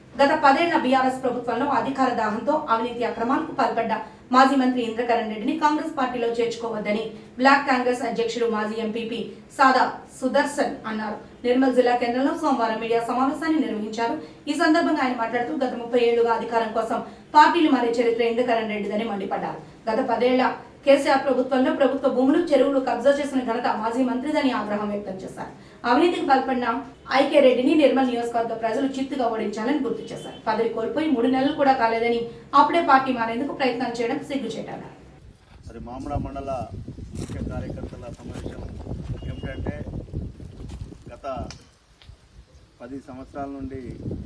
గత పదేళ్ల బీఆర్ఎస్ ప్రభుత్వంలో అధికార దాహంతో అవినీతి అక్రమాలకు పాల్పడ్డ మాజీ మంత్రి ఇంద్రకరణ్ రెడ్డిని కాంగ్రెస్ పార్టీలో చేర్చుకోవద్దని బ్లాక్ కాంగ్రెస్ అధ్యక్షుడు మాజీ ఎంపీపీ సాదా సుదర్శన్ అన్నారు నిర్మల్ జిల్లా కేంద్రంలో సోమవారం మీడియా సమావేశాన్ని నిర్వహించారు ఈ సందర్భంగా ఆయన మాట్లాడుతూ గత ముప్పై ఏళ్లుగా అధికారం కోసం పార్టీలు మారే చరిత్ర ఇంద్రకరణ్ రెడ్డిదని మండిపడ్డారు గత పదేళ్ల కేసీఆర్ ప్రభుత్వంలో ప్రభుత్వ భూములు చెరువులు కబ్జా చేసిన ఘనత మాజీ మంత్రిదని ఆగ్రహం వ్యక్తం చేశారు అవినీతికి పాల్పడిన ఐకే రెడ్డిని నిర్మల్ నియోజకవర్గ ప్రజలు చిత్తుగా ఓడించాలని గుర్తు చేశారు పదవి కోల్పోయి మూడు నెలలు కూడా కాలేదని అప్పుడే పార్టీ మారేందుకు ప్రయత్నం చేయడం సిగ్గుచేటన్నారు మరి మామిడ మండల ముఖ్య కార్యకర్తల సమావేశం ఏమిటంటే గత పది సంవత్సరాల నుండి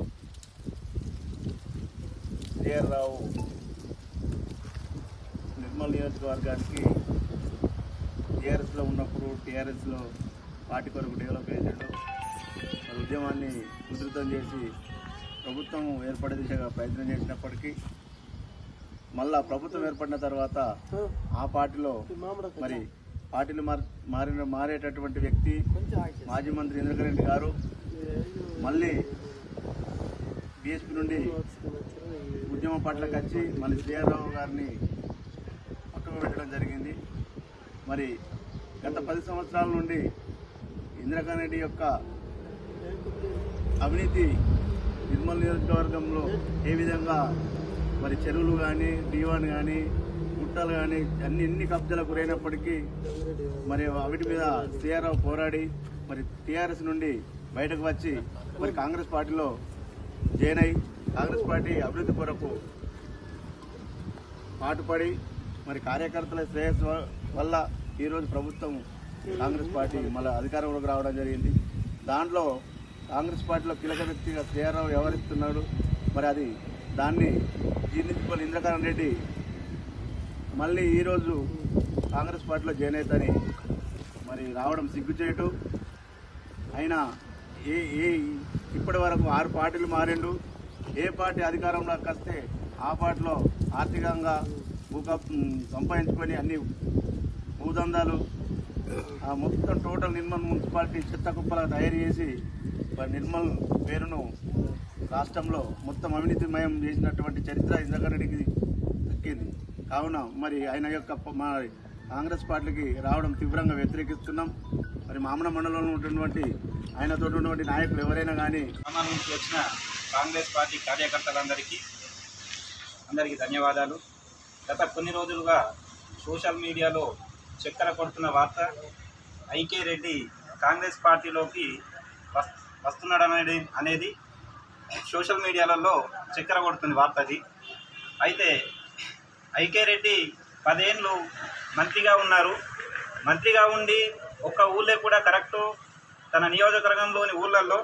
సిఆర్ రావు నిర్మల్ నియోజకవర్గానికి టీఆర్ఎస్లో ఉన్నప్పుడు టీఆర్ఎస్లో పార్టీ కొరకు డెవలప్ చేశాడు మరి ఉద్యమాన్ని ఉధృతం చేసి ప్రభుత్వం ఏర్పడే దిశగా ప్రయత్నం చేసినప్పటికీ మళ్ళా ప్రభుత్వం ఏర్పడిన తర్వాత ఆ పార్టీలో మరి పార్టీలు మార్- మారిన మారేటటువంటి వ్యక్తి మాజీ మంత్రి ఇంద్రకరెడ్డి గారు మళ్ళీ బీఎస్పీ నుండి ఉద్యమ పట్లకు వచ్చి మళ్ళీ శ్రీరావు గారిని పక్కకు పెట్టడం జరిగింది మరి గత పది సంవత్సరాల నుండి ఇందిరాగాంధీ రెడ్డి యొక్క అవినీతి నిర్మల్ నియోజకవర్గంలో ఏ విధంగా మరి చెరువులు కానీ దీవాన్ కానీ గుట్టలు కానీ అన్ని ఎన్ని కబ్జాలకు గురైనప్పటికీ మరి వాటి మీద సిఆర్ఆర్ పోరాడి మరి టీఆర్ఎస్ నుండి బయటకు వచ్చి మరి కాంగ్రెస్ పార్టీలో జాయిన్ అయి కాంగ్రెస్ పార్టీ అభివృద్ధి కొరకు పాటుపడి మరి కార్యకర్తల శ్రేయస్సు వల్ల ఈరోజు ప్రభుత్వం కాంగ్రెస్ పార్టీ మళ్ళీ అధికారంలోకి రావడం జరిగింది దాంట్లో కాంగ్రెస్ పార్టీలో కీలక వ్యక్తిగా శ్రీరావు వ్యవహరిస్తున్నాడు మరి అది దాన్ని జీర్ణించుకొని ఇంద్రకరణ్ రెడ్డి మళ్ళీ ఈరోజు కాంగ్రెస్ పార్టీలో జాయిన్ అవుతాని మరి రావడం సిగ్గుచేటు అయినా ఏ ఏ ఇప్పటి వరకు ఆరు పార్టీలు మారిండు ఏ పార్టీ అధికారంలోకి వస్తే ఆ పార్టీలో ఆర్థికంగా భూక సంపాదించుకొని అన్ని భూదందాలు ఆ మొత్తం టోటల్ నిర్మల్ మున్సిపాలిటీ చెత్త కుప్పలా తయారు చేసి మరి నిర్మల్ పేరును రాష్ట్రంలో మొత్తం అవినీతిమయం చేసినటువంటి చరిత్ర ఇంద్రకరెడ్డికి దక్కింది కావున మరి ఆయన యొక్క ప- మా కాంగ్రెస్ పార్టీకి రావడం తీవ్రంగా వ్యతిరేకిస్తున్నాం మరి మామన మండలంలో ఉన్నటువంటి ఆయనతో ఉన్నటువంటి నాయకులు ఎవరైనా కానీ గ్రామాల నుంచి వచ్చిన కాంగ్రెస్ పార్టీ కార్యకర్తలందరికీ అందరికీ ధన్యవాదాలు గత కొన్ని రోజులుగా సోషల్ మీడియాలో చక్కెర కొడుతున్న వార్త ఐకే రెడ్డి కాంగ్రెస్ పార్టీలోకి వస్- వస్తున్నాడనేది అనేది సోషల్ మీడియాలలో చక్కెర కొడుతున్న వార్త అది అయితే ఐకే రెడ్డి పదేళ్ళు మంత్రిగా ఉన్నారు మంత్రిగా ఉండి ఒక్క ఊళ్ళో కూడా కరెక్టు తన నియోజకవర్గంలోని ఊళ్ళల్లో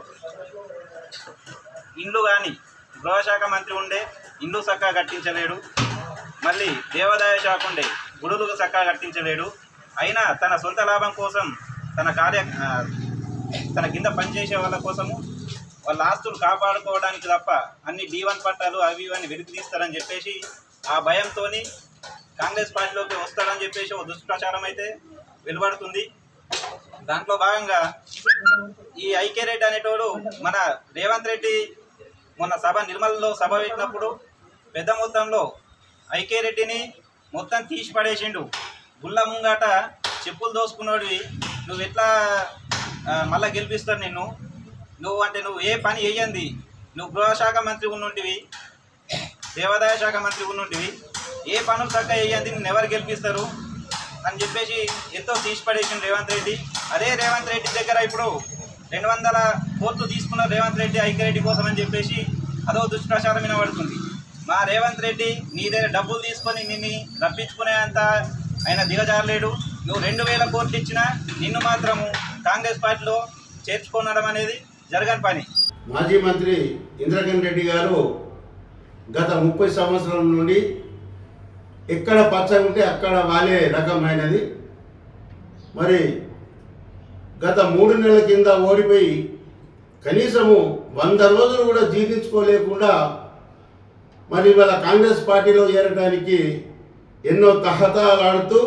ఇండ్లు కానీ గృహశాఖ మంత్రి ఉండే ఇండ్లు చక్కగా కట్టించలేడు మళ్ళీ దేవాదాయ శాఖ ఉండే గుడులు చక్కగా కట్టించలేడు అయినా తన సొంత లాభం కోసం తన కార్య ఆ, తన కింద పనిచేసే వాళ్ళ కోసము వాళ్ళ ఆస్తులు కాపాడుకోవడానికి తప్ప అన్ని డీవన్ పట్టాలు అవి ఇవన్నీ వెలికి తీస్తారని చెప్పేసి ఆ భయంతో కాంగ్రెస్ పార్టీలోకి వస్తాడని చెప్పేసి ఒక దుష్ప్రచారం అయితే వెలువడుతుంది దాంట్లో భాగంగా ఈ ఐకే రెడ్డి అనేటోడు మన రేవంత్ రెడ్డి మొన్న సభ నిర్మల్లో సభ పెట్టినప్పుడు పెద్ద మొత్తంలో ఐకే రెడ్డిని మొత్తం తీసి పడేసిండు గుళ్ళ ముంగాట చెప్పులు దోసుకున్నోడివి నువ్వు ఎట్లా ఆ, మళ్ళా గెలిపిస్తారు నిన్ను నువ్వు అంటే నువ్వు ఏ పని వేయంది నువ్వు గృహశాఖ మంత్రి ఉన్నుంటివి దేవాదాయ శాఖ మంత్రి ఉన్నుంటివి ఏ పనులు చక్కగా వేయంది నిన్ను ఎవరు గెలిపిస్తారు అని చెప్పేసి ఎంతో తీసి పడేసిండు రేవంత్ రెడ్డి అదే రేవంత్ రెడ్డి దగ్గర ఇప్పుడు రెండు వందల కోట్లు తీసుకున్న రేవంత్ రెడ్డి ఐక్యరెడ్డి కోసం అని చెప్పేసి అదో దుష్ప్రచారం వినబడుతుంది మా రేవంత్ రెడ్డి నీ దగ్గర డబ్బులు తీసుకొని నిన్ను రప్పించుకునేంత ఆయన దిగజారలేడు నువ్వు రెండు వేల కోట్లు ఇచ్చినా నిన్ను మాత్రము కాంగ్రెస్ పార్టీలో చేర్చుకోనడం అనేది జరగని పని మాజీ మంత్రి ఇంద్రకరణ్ రెడ్డి గారు గత ముప్పై సంవత్సరాల నుండి ఎక్కడ పచ్చ ఉంటే అక్కడ వాలే రకమైనది మరి గత మూడు నెలల కింద ఓడిపోయి కనీసము వంద రోజులు కూడా జీర్ణించుకోలేకుండా మరి ఇవాళ కాంగ్రెస్ పార్టీలో చేరడానికి ఎన్నో తహతాలాడుతూ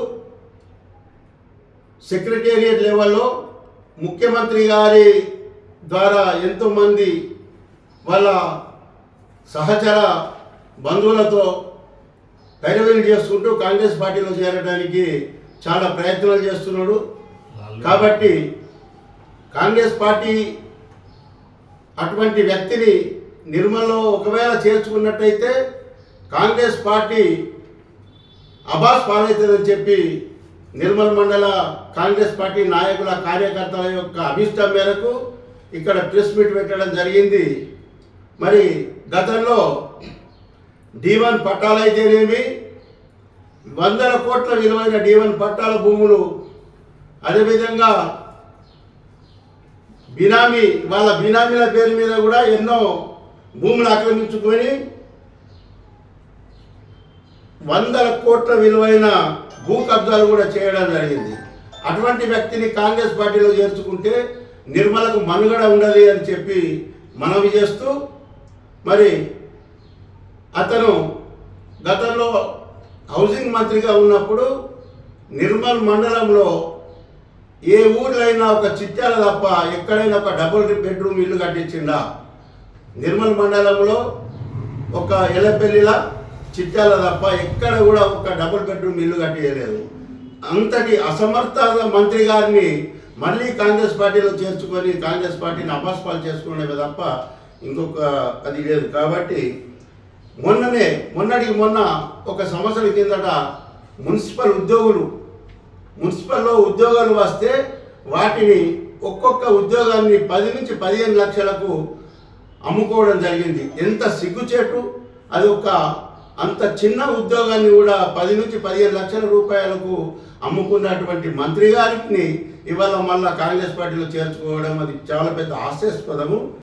సెక్రటేరియట్ లెవెల్లో ముఖ్యమంత్రి గారి ద్వారా ఎంతోమంది వాళ్ళ సహచర బంధువులతో పైరవీలు చేసుకుంటూ కాంగ్రెస్ పార్టీలో చేరడానికి చాలా ప్రయత్నాలు చేస్తున్నాడు కాబట్టి కాంగ్రెస్ పార్టీ అటువంటి వ్యక్తిని నిర్మల్లో ఒకవేళ చేర్చుకున్నట్టయితే కాంగ్రెస్ పార్టీ అబాస్ పాలవుతుందని చెప్పి నిర్మల్ మండల కాంగ్రెస్ పార్టీ నాయకుల కార్యకర్తల యొక్క అభిష్టం మేరకు ఇక్కడ ప్రెస్ మీట్ పెట్టడం జరిగింది మరి గతంలో డీవన్ పట్టాలైతేనేమి వందల కోట్ల విలువైన డీవన్ పట్టాల భూములు అదేవిధంగా బినామీ వాళ్ళ బినామీల పేరు మీద కూడా ఎన్నో భూములు ఆక్రమించుకొని వందల కోట్ల విలువైన భూ కబ్జాలు కూడా చేయడం జరిగింది అటువంటి వ్యక్తిని కాంగ్రెస్ పార్టీలో చేర్చుకుంటే నిర్మలకు మనుగడ ఉండదు అని చెప్పి మనవి చేస్తూ మరి అతను గతంలో హౌసింగ్ మంత్రిగా ఉన్నప్పుడు నిర్మల్ మండలంలో ఏ ఊర్లైనా ఒక చిట్యాల తప్ప ఎక్కడైనా ఒక డబుల్ బెడ్రూమ్ ఇల్లు కట్టించిండా నిర్మల్ మండలంలో ఒక ఎలపెల్లిలా చిట్యాల తప్ప ఎక్కడ కూడా ఒక డబుల్ బెడ్రూమ్ ఇల్లు కట్టియలేదు అంతటి అసమర్థ మంత్రి గారిని మళ్ళీ కాంగ్రెస్ పార్టీలో చేర్చుకొని కాంగ్రెస్ పార్టీని అపాస్పాలు చేసుకునేవి తప్ప ఇంకొక అది లేదు కాబట్టి మొన్ననే మొన్నటికి మొన్న ఒక సంవత్సరం కిందట మున్సిపల్ ఉద్యోగులు మున్సిపల్లో ఉద్యోగాలు వస్తే వాటిని ఒక్కొక్క ఉద్యోగాన్ని పది నుంచి పదిహేను లక్షలకు అమ్ముకోవడం జరిగింది ఎంత సిగ్గుచేటు అది ఒక అంత చిన్న ఉద్యోగాన్ని కూడా పది నుంచి పదిహేను లక్షల రూపాయలకు అమ్ముకున్నటువంటి మంత్రి గారిని ఇవాళ మళ్ళా కాంగ్రెస్ పార్టీలో చేర్చుకోవడం అది చాలా పెద్ద హాస్యాస్పదము